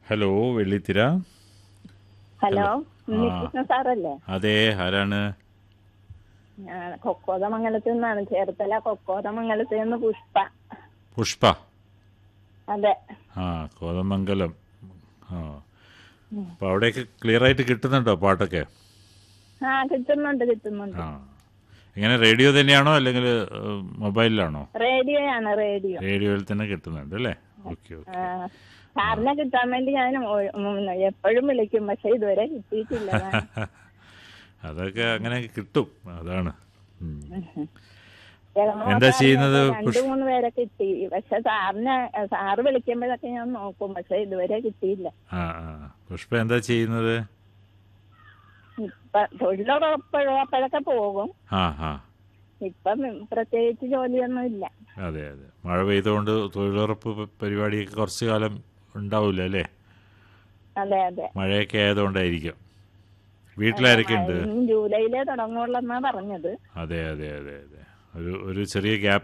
Hello വെള്ളിത്തിര hello ആ. ഉണ്ണികൃഷ്ണ സാറല്ലേ അതെ ആരാണ് ഞാൻ കൊക്കോതമംഗലത്തിൽ നിന്നാണ് ചേർത്തല കൊക്കോതമംഗലത്തിൽ നിന്ന് പുഷ്പ പുഷ്പ അതെ ആ കോതമംഗലം ആ അപ്പോൾ അവിടെയൊക്കെ ക്ലിയർ ആയിട്ട് കിട്ടുന്നുണ്ടോ പാട്ടൊക്കെ ആ കിട്ടുന്നുണ്ട് കിട്ടുന്നുണ്ട് ആ എങ്ങനെ റേഡിയോ തന്നെയാണോ അല്ലെങ്കിൽ മൊബൈലിലാണോ റേഡിയോയാണ് റേഡിയോ റേഡിയോയിൽ തന്നെ കിട്ടുന്നുണ്ട് അല്ലേ ഓക്കെ ഓക്കെ ആ, സാറിനെ കിട്ടാൻ വേണ്ടി ഞാൻ ഒ- ഉം, എപ്പോഴും വിളിക്കും പക്ഷെ ഇതുവരെ കിട്ടിയിട്ടില്ല ഞാൻ. അതൊക്കെ അങ്ങനെ കിട്ടും അതാണ് ഉം. ജഗന്നാഥ എന്താ ചെയ്യുന്നത്? രണ്ടു പുഷ്- മൂന്ന് പേരെ കിട്ടി പക്ഷെ സാറിനെ സാറ് വിളിക്കുമ്പോഴൊക്കെ ഞാൻ നോക്കും പക്ഷെ ഇതുവരെ കിട്ടിയില്ല ആ ആ പുഷ്പ എന്താ ചെയ്യുന്നത് ഇപ്പൊ തൊഴിലുറപ്പോഴൊക്കെ പോകും ആ ആ ഇപ്പം പ്രത്യേകിച്ച് ജോലിയൊന്നും ഇല്ല അതെ അതെ മഴ പെയ്തുകൊണ്ട് തൊഴിലുറപ്പ് പ- പരിപാടിയൊക്കെ കുറച്ച് കാലം ഉണ്ടാവില്ല അല്ലേ അതെ അതെ മഴയൊക്കെ ആയതുകൊണ്ടായിരിക്കും വീട്ടിലാരൊക്കെ ഉണ്ട് ഇനി ജൂലൈയിലേ തുടങ്ങുള്ളൂ എന്നാ പറഞ്ഞത് അതെ അതെ അതെ അതെ ഒരു ഒരു ചെറിയ ഗ്യാപ്പ്